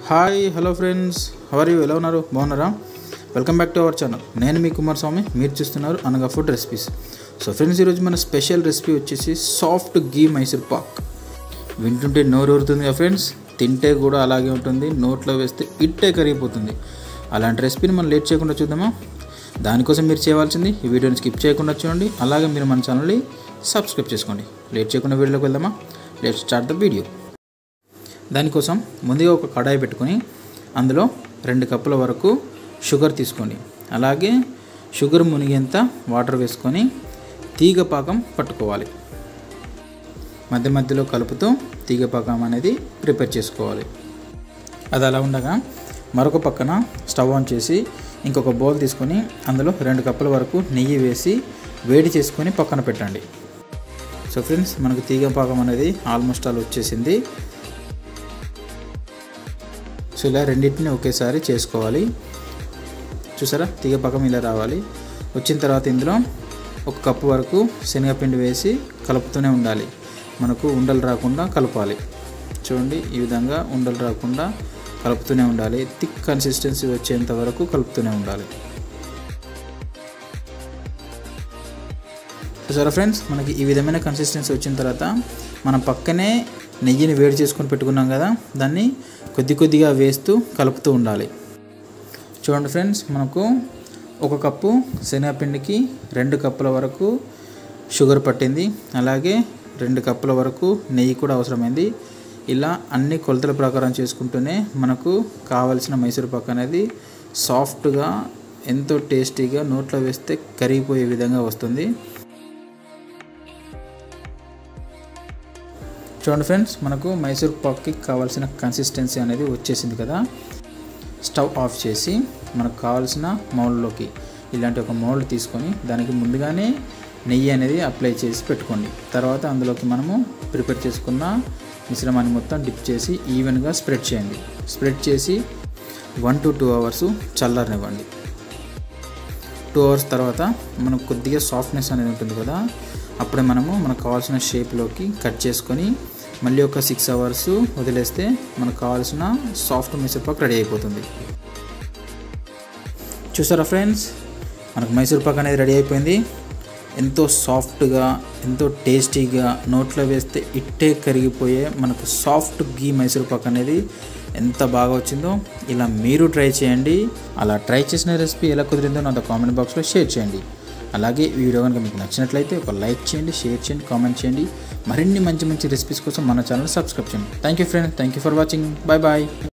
hi hello friends how are you ఎలా ఉన్నారు బాగున్నారా welcome back to our channel నేను మీ కుమార్ స్వామి మీరు చూస్తున్నారు అనగా ఫుడ్ రెసిపీస్ సో ఫ్రెండ్స్ ఈరోజు మన స్పెషల్ రెసిపీ వచ్చేసి సాఫ్ట్ గీ మైసూర్ పాక్ వింటుంటే నోరు ఊరుతుంది కదా ఫ్రెండ్స్ తింటే కూడా అలాగే ఉంటుంది నోట్లో వేస్తే ఇట్టే కరిగిపోతుంది అలాంటి రెసిపీని మనం లేట్ చేయకుండా చూద్దామా దానికోసం మీరు చేయవలసింది ఈ వీడియోని స్కిప్ చేయకుండా చూడండి అలాగే మీరు మన ఛానల్ని సబ్స్క్రైబ్ చేసుకోండి లేట్ చేయకుండా వీడియోలోకి వెళ్దామా లెట్ స్టార్ట్ ద వీడియో దానికోసం ముందుగా ఒక కడాయి పెట్టుకొని అందులో రెండు కప్పుల వరకు షుగర్ తీసుకోండి అలాగే షుగర్ మునిగేంత వాటర్ వేసుకొని తీగ పాకం పట్టుకోవాలి మధ్య మధ్యలో కలుపుతూ తీగ పాకం అనేది ప్రిపేర్ చేసుకోవాలి అది అలా ఉండగా మరొక పక్కన స్టవ్ ఆన్ చేసి ఇంకొక బౌల్ తీసుకొని అందులో రెండు కప్పుల వరకు నెయ్యి వేసి వేడి చేసుకొని పక్కన పెట్టండి సో ఫ్రెండ్స్ మనకు తీగ పాకం అనేది ఆల్మోస్ట్ ఆల్ వచ్చేసింది సో ఇలా రెండింటిని ఒకేసారి చేసుకోవాలి చూసారా తీగ పక్కం ఇలా రావాలి వచ్చిన తర్వాత ఇందులో ఒక కప్పు వరకు శనగపిండి వేసి కలుపుతూనే ఉండాలి మనకు ఉండలు రాకుండా కలపాలి చూడండి ఈ విధంగా ఉండలు రాకుండా కలుపుతూనే ఉండాలి థిక్ కన్సిస్టెన్సీ వచ్చేంత వరకు కలుపుతూనే ఉండాలి చూసారా ఫ్రెండ్స్ మనకి ఈ విధమైన కన్సిస్టెన్సీ వచ్చిన తర్వాత మనం పక్కనే నెయ్యిని వేడి చేసుకొని పెట్టుకున్నాం కదా దాన్ని కొద్ది కొద్దిగా వేస్తూ కలుపుతూ ఉండాలి చూడండి ఫ్రెండ్స్ మనకు ఒక కప్పు శనగపిండికి రెండు కప్పుల వరకు షుగర్ పట్టింది అలాగే రెండు కప్పుల వరకు నెయ్యి కూడా అవసరమైంది ఇలా అన్ని కొలతల ప్రకారం చేసుకుంటూనే మనకు కావలసిన మైసూర్ పాక్ అనేది సాఫ్ట్గా ఎంతో టేస్టీగా నోట్లో వేస్తే కరిగిపోయే విధంగా వస్తుంది చూడండి ఫ్రెండ్స్ మనకు మైసూర్ పాక్కి కావాల్సిన కన్సిస్టెన్సీ అనేది వచ్చేసింది కదా స్టవ్ ఆఫ్ చేసి మనకు కావాల్సిన మౌల్డ్లోకి ఇలాంటి ఒక మౌల్డ్ తీసుకొని దానికి ముందుగానే నెయ్యి అనేది అప్లై చేసి పెట్టుకోండి తర్వాత అందులోకి మనము ప్రిపేర్ చేసుకున్న మిశ్రమాన్ని మొత్తం డిప్ చేసి ఈవెన్గా స్ప్రెడ్ చేయండి స్ప్రెడ్ చేసి వన్ టు టూ అవర్స్ చల్లారనివ్వండి టూ అవర్స్ తర్వాత మనకు కొద్దిగా సాఫ్ట్నెస్ అనేది ఉంటుంది కదా అప్పుడే మనము మనకు కావాల్సిన షేప్లోకి కట్ చేసుకొని మళ్ళీ ఒక సిక్స్ అవర్స్ వదిలేస్తే మనకు కావాల్సిన సాఫ్ట్ మైసూర్ పాక్ రెడీ అయిపోతుంది చూసారా ఫ్రెండ్స్ మనకు మైసూర్ పాక్ అనేది రెడీ అయిపోయింది ఎంతో సాఫ్ట్గా ఎంతో టేస్టీగా నోట్లో వేస్తే ఇట్టే కరిగిపోయే మనకు సాఫ్ట్ గీ మైసూర్ పాక్ అనేది ఎంత బాగా వచ్చిందో ఇలా మీరు ట్రై చేయండి అలా ట్రై చేసిన రెసిపీ ఎలా కుదిరిందో నాతో కామెంట్ బాక్స్లో షేర్ చేయండి అలాగే ఈ వీడియో కనుక మీకు నచ్చినట్లయితే ఒక లైక్ చేయండి షేర్ చేయండి కామెంట్ చేయండి మరిన్ని మంచి మంచి రెసిపీస్ కోసం మన ఛానల్ సబ్స్క్రైబ్ చేయండి thank you friends thank you for watching bye bye